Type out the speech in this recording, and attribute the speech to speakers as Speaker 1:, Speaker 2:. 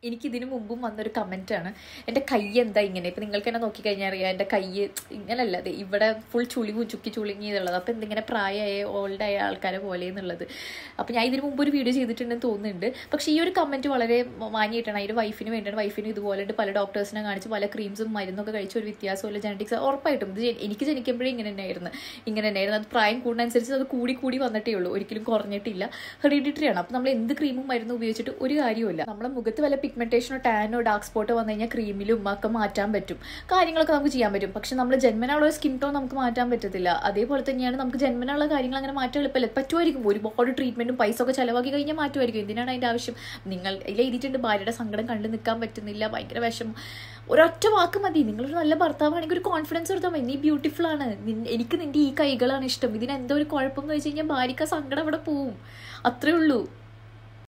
Speaker 1: എനിക്ക് ഇതിനു മുമ്പും വന്നൊരു കമന്റ് ആണ് എൻ്റെ കൈ എന്താ ഇങ്ങനെ ഇപ്പം നിങ്ങൾക്ക് തന്നെ നോക്കിക്കഴിഞ്ഞാൽ അറിയാം എൻ്റെ കൈ ഇങ്ങനല്ല അതെ ഇവിടെ ഫുൾ ചുളിവും ചുക്കി ചുളുങ്ങി എന്നുള്ളത് അപ്പം എന്തിങ്ങനെ പ്രായമായ ഓൾഡായ ആൾക്കാരെ പോലെ എന്നുള്ളത് അപ്പം ഞാൻ ഇതിന് മുമ്പ് ഒരു വീഡിയോ ചെയ്തിട്ടുണ്ടെന്ന് തോന്നുന്നുണ്ട് പക്ഷേ ഈ ഒരു കമന്റ് വളരെ വാങ്ങിയിട്ടാണ് അതിൻ്റെ വൈഫിന് വേണ്ടിയാണ് വൈഫിന് ഇതുപോലെ ഉണ്ട് പല ഡോക്ടേഴ്സിനെ കാണിച്ച് പല ക്രീംസും മരുന്നൊക്കെ കഴിച്ച് ഒരു വ്യത്യാസമില്ല ജനറ്റിക്സ് ഉറപ്പായിട്ടും ഇത് എനിക്ക് ജനിക്കുമ്പോഴേ ഇങ്ങനെ തന്നെയായിരുന്നു ഇങ്ങനെ തന്നെയായിരുന്നു അത് പ്രായം കൂടുന്നതനുസരിച്ച് അത് കൂടി കൂടി വന്നിട്ടേ ഉള്ളൂ ഒരിക്കലും കുറഞ്ഞിട്ടില്ല ഹെറിഡിറ്ററി ആണ് അപ്പം നമ്മൾ എന്ത് ക്രീമും മരുന്നും ഉപയോഗിച്ചിട്ട് ഒരു കാര്യമില്ല നമ്മളെ മുഖത്ത് വല്ല പിഗ്മെന്റേഷനോ ടാനോ ഡാർക്ക് സ്പോട്ടോ വന്നു കഴിഞ്ഞാൽ ക്രീമിലും ഒക്കെ മാറ്റാൻ പറ്റും കാര്യങ്ങളൊക്കെ നമുക്ക് ചെയ്യാൻ പറ്റും പക്ഷെ നമ്മൾ ജന്മനാളുള്ള സ്കിൻ ടോൺ നമുക്ക് മാറ്റാൻ പറ്റത്തില്ല അതേപോലെ തന്നെയാണ് നമുക്ക് ജന്മനാളുള്ള കാര്യങ്ങൾ അങ്ങനെ മാറ്റാൻ എളുപ്പമല്ല പറ്റുമായിരിക്കും ഒരുപാട് ട്രീറ്റ്മെന്റും പൈസ ഒക്കെ ചിലവാക്കി കഴിഞ്ഞാൽ മാറ്റുമായിരിക്കും എന്തിനാണ് അതിന്റെ ആവശ്യം നിങ്ങൾ ഇതിൽ എഴുതിയിട്ടുണ്ട് ഭാര്യയുടെ സങ്കടം കണ്ടു നിൽക്കാൻ പറ്റുന്നില്ല ഭയങ്കര വിഷമം ഒരൊറ്റ വാക്ക് മതി നിങ്ങളൊരു നല്ല ഭർത്താവാണെങ്കിൽ ഒരു കോൺഫിഡൻസ് കൊടുത്താൽ മതി നീ ബ്യൂട്ടിഫുൾ ആണ് നിൻ- എനിക്ക് നിന്റെ ഈ കൈകളാണ് ഇഷ്ടം ഇതിന് എന്തോ ഒരു കുഴപ്പം എന്ന് വെച്ച് കഴിഞ്ഞാൽ ഭാര്യക്ക് ആ സങ്കടം അവിടെ പോവും അത്രേ ഉള്ളൂ